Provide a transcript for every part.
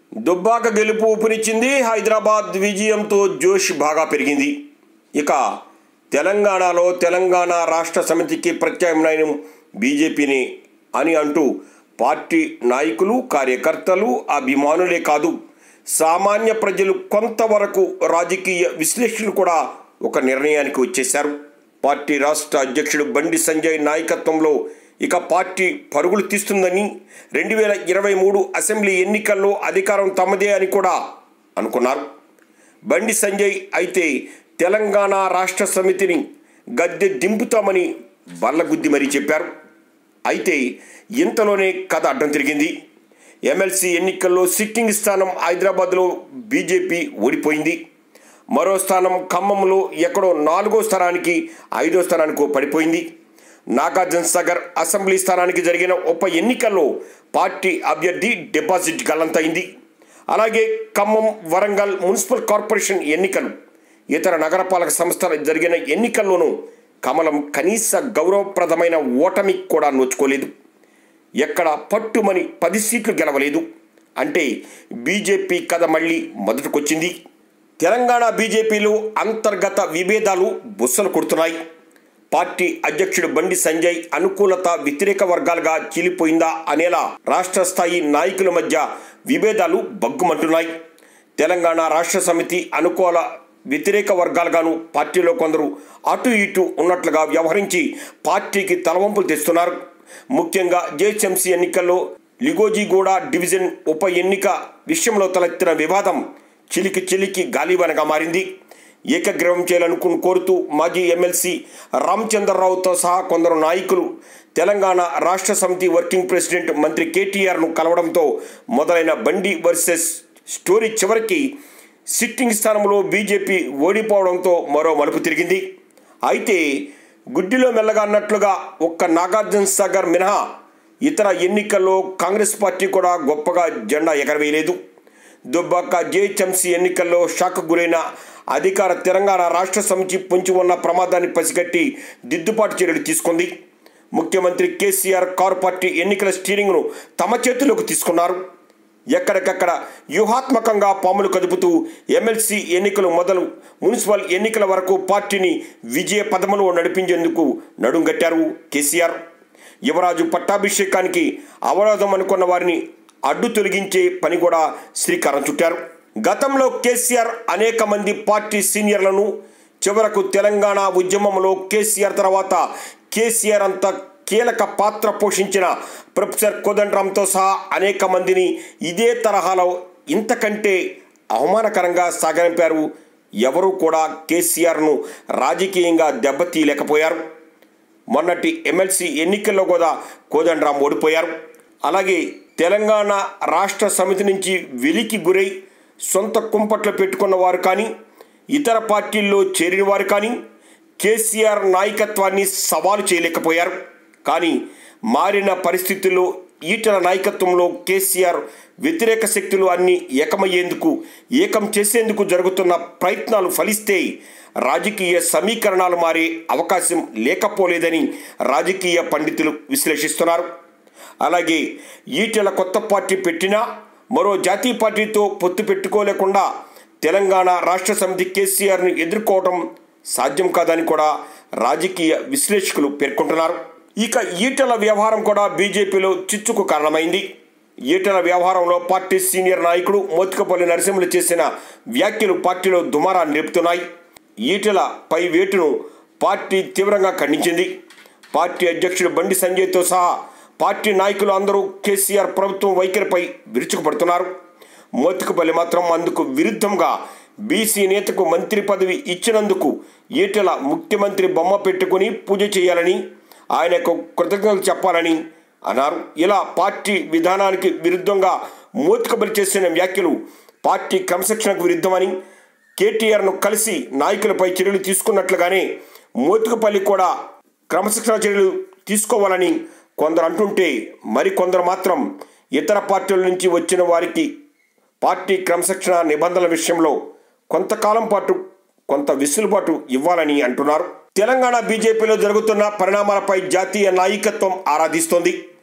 దుబ్బాక గెలుపు ఊపునిచ్చింది హైదరాబాద్ విజయంతో జోష్ బాగా పెరిగింది ఇక తెలంగాణలో తెలంగాణ రాష్ట్ర సమితికి ప్రత్యామ్నాయం బీజేపీని అని అంటూ పార్టీ నాయకులు కార్యకర్తలు అభిమానులే కాదు సామాన్య ప్రజలు కొంతవరకు రాజకీయ విశ్లేషణలు కూడా ఒక నిర్ణయానికి వచ్చేశారు పార్టీ రాష్ట్ర అధ్యక్షుడు బండి సంజయ్ నాయకత్వంలో ఇక పార్టీ పరుగులు తీస్తుందని రెండు వేల ఇరవై మూడు అసెంబ్లీ ఎన్నికల్లో అధికారం తమదే అని కూడా అనుకున్నారు బండి సంజయ్ అయితే తెలంగాణ రాష్ట్ర సమితిని గద్దె దింపుతామని బల్లగుద్ది మరీ చెప్పారు అయితే ఇంతలోనే కథ అడ్డం తిరిగింది ఎమ్మెల్సీ ఎన్నికల్లో సిట్టింగ్ స్థానం హైదరాబాద్లో బీజేపీ ఓడిపోయింది మరో స్థానం ఖమ్మంలో ఎక్కడో నాలుగో స్థానానికి ఐదో స్థానానికి పడిపోయింది నాగార్జున సాగర్ అసెంబ్లీ స్థానానికి జరిగిన ఉప ఎన్నికల్లో పార్టీ అభ్యర్థి డిపాజిట్ గల్లంతైంది అలాగే ఖమ్మం వరంగల్ మున్సిపల్ కార్పొరేషన్ ఎన్నికలు ఇతర నగరపాలక సంస్థల జరిగిన ఎన్నికల్లోనూ కమలం కనీస గౌరవప్రదమైన ఓటమి కూడా నోచుకోలేదు ఎక్కడ పట్టుమని పది సీట్లు గెలవలేదు అంటే బీజేపీ కథ మళ్ళీ మొదటికొచ్చింది తెలంగాణ బీజేపీలో అంతర్గత విభేదాలు బుస్సలు కొడుతున్నాయి పార్టీ అధ్యక్షుడు బండి సంజయ్ అనుకూలత వ్యతిరేక వర్గాలుగా చీలిపోయిందా అనేలా రాష్ట్ర స్థాయి నాయకుల మధ్య విభేదాలు బగ్గుమంటున్నాయి తెలంగాణ రాష్ట్ర సమితి అనుకూల వ్యతిరేక వర్గాలుగాను పార్టీలో కొందరు అటు ఇటు ఉన్నట్లుగా వ్యవహరించి పార్టీకి తలవంపులు తెస్తున్నారు ముఖ్యంగా జేహెచ్ఎంసీ ఎన్నికల్లో లిగోజీగూడ డివిజన్ ఉప ఎన్నిక విషయంలో తలెత్తిన వివాదం చిలికి చిలికి గాలివనగా మారింది ఏకగ్రీవం చేయాలనుకుని కోరుతూ మాజీ ఎమ్మెల్సీ రామచంద్రరావుతో సహా కొందరు నాయకులు తెలంగాణ రాష్ట్ర సమితి వర్కింగ్ ప్రెసిడెంట్ మంత్రి కేటీఆర్ను కలవడంతో మొదలైన బండి వర్సెస్ స్టోరీ చివరికి సిట్టింగ్ స్థానంలో బీజేపీ ఓడిపోవడంతో మరో మలుపు తిరిగింది అయితే గుడ్డిలో మెల్లగా అన్నట్లుగా ఒక్క నాగార్జున సాగర్ మినహా ఇతర ఎన్నికల్లో కాంగ్రెస్ పార్టీ కూడా గొప్పగా జెండా ఎగరవేయలేదు దుబ్బాక జేహెచ్ఎంసీ ఎన్నికల్లో షాక్ గురైన అధికార తెలంగాణ రాష్ట్ర సమితి పొంచి ఉన్న ప్రమాదాన్ని పసిగట్టి దిద్దుబాటు చర్యలు తీసుకుంది ముఖ్యమంత్రి కేసీఆర్ కారు పార్టీ ఎన్నికల స్టీరింగ్ను తమ చేతిలోకి తీసుకున్నారు ఎక్కడికక్కడ వ్యూహాత్మకంగా పాములు కదుపుతూ ఎమ్మెల్సీ ఎన్నికలు మొదలు మున్సిపల్ ఎన్నికల వరకు పార్టీని విజయ పదములో నడిపించేందుకు నడుంగట్టారు కేసీఆర్ యువరాజు పట్టాభిషేకానికి అవరోధం అనుకున్న వారిని అడ్డు తొలగించే పని కూడా శ్రీకారం చుట్టారు గతంలో కేసీఆర్ అనేక మంది పార్టీ సీనియర్లను చివరకు తెలంగాణ ఉద్యమంలో కేసీఆర్ తర్వాత కేసీఆర్ అంత కీలక పాత్ర పోషించిన ప్రొఫెసర్ కోదండరామ్తో సహా అనేక మందిని ఇదే తరహాలో ఇంతకంటే అవమానకరంగా సాగనింపారు ఎవరూ కూడా కేసీఆర్ను రాజకీయంగా దెబ్బతీయలేకపోయారు మొన్నటి ఎమ్మెల్సీ ఎన్నికల్లో కూడా కోదండరాం ఓడిపోయారు అలాగే తెలంగాణ రాష్ట్ర సమితి నుంచి వెలికి గురై సొంత కుంపట్లు పెట్టుకున్న వారు కానీ ఇతర పార్టీల్లో చేరిన వారు కానీ కేసీఆర్ నాయకత్వాన్ని సవాలు చేయలేకపోయారు కానీ మారిన పరిస్థితుల్లో ఈటల నాయకత్వంలో కేసీఆర్ వ్యతిరేక శక్తులు అన్ని ఏకమయ్యేందుకు ఏకం చేసేందుకు జరుగుతున్న ప్రయత్నాలు ఫలిస్తే రాజకీయ సమీకరణాలు మారే అవకాశం లేకపోలేదని రాజకీయ పండితులు విశ్లేషిస్తున్నారు అలాగే ఈటెల కొత్త పార్టీ పెట్టినా మరో జాతీయ పార్టీతో పొత్తు పెట్టుకోలేకుండా తెలంగాణ రాష్ట్ర సమితి కేసీఆర్ను ఎదుర్కోవడం సాధ్యం కాదని కూడా రాజకీయ విశ్లేషకులు పేర్కొంటున్నారు ఇక ఈటెల వ్యవహారం కూడా బీజేపీలో చిచ్చుకు కారణమైంది ఈటెల వ్యవహారంలో పార్టీ సీనియర్ నాయకుడు మోతికపల్లి నరసింహులు చేసిన వ్యాఖ్యలు పార్టీలో దుమారాన్ని రేపుతున్నాయి ఈటెల పై వేటును పార్టీ తీవ్రంగా ఖండించింది పార్టీ అధ్యక్షుడు బండి సంజయ్తో సహా పార్టీ నాయకులు అందరూ కేసీఆర్ ప్రభుత్వం వైఖరిపై విరుచుకుపడుతున్నారు మోతికపల్లి మాత్రం అందుకు విరుద్ధంగా బీసీ నేతకు మంత్రి పదవి ఇచ్చినందుకు ఈటెల ముఖ్యమంత్రి బొమ్మ పెట్టుకుని పూజ చేయాలని ఆయనకు కృతజ్ఞతలు చెప్పాలని అన్నారు ఇలా పార్టీ విధానానికి విరుద్ధంగా మోతికబలి చేసిన వ్యాఖ్యలు పార్టీ క్రమశిక్షణకు విరుద్ధమని కేటీఆర్ను కలిసి నాయకులపై చర్యలు తీసుకున్నట్లుగానే మోతికపల్లి కూడా క్రమశిక్షణ చర్యలు తీసుకోవాలని కొందరు అంటుంటే మరికొందరు మాత్రం ఇతర పార్టీల నుంచి వచ్చిన వారికి పార్టీ క్రమశిక్షణ నిబంధనల విషయంలో కొంతకాలం పాటు కొంత వెసులుబాటు ఇవ్వాలని అంటున్నారు తెలంగాణ బీజేపీలో జరుగుతున్న పరిణామాలపై జాతీయ నాయకత్వం ఆరాధిస్తోంది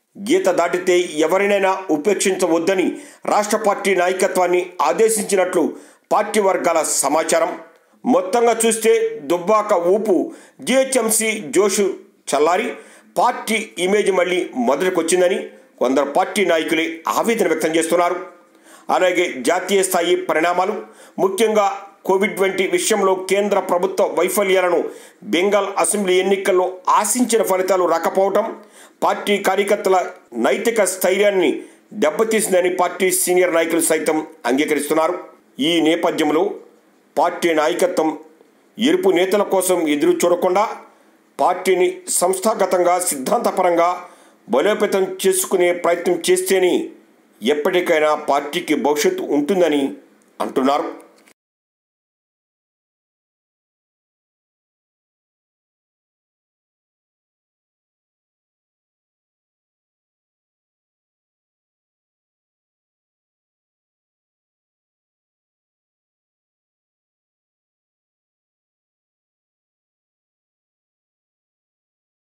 గీత దాటితే ఎవరినైనా ఉపేక్షించవద్దని రాష్ట్ర పార్టీ నాయకత్వాన్ని ఆదేశించినట్లు పార్టీ వర్గాల సమాచారం మొత్తంగా చూస్తే దుబ్బాక ఊపు జిహెచ్ఎంసీ జోషు చల్లారి పార్టీ ఇమేజ్ మళ్ళీ మొదటికొచ్చిందని కొందరు పార్టీ నాయకులే ఆవేదన వ్యక్తం చేస్తున్నారు అలాగే జాతీయ స్థాయి పరిణామాలు ముఖ్యంగా కోవిడ్ వంటి విషయంలో కేంద్ర ప్రభుత్వ వైఫల్యాలను బెంగాల్ అసెంబ్లీ ఎన్నికల్లో ఆశించిన ఫలితాలు రాకపోవటం పార్టీ కార్యకర్తల నైతిక స్థైర్యాన్ని దెబ్బతీసిందని పార్టీ సీనియర్ నాయకులు సైతం అంగీకరిస్తున్నారు ఈ నేపథ్యంలో పార్టీ నాయకత్వం ఎరుపు నేతల కోసం ఎదురు చూడకుండా పార్టీని సంస్థాగతంగా సిద్ధాంతపరంగా బలోపేతం చేసుకునే ప్రయత్నం చేస్తేనే ఎప్పటికైనా పార్టీకి భవిష్యత్తు ఉంటుందని అంటున్నారు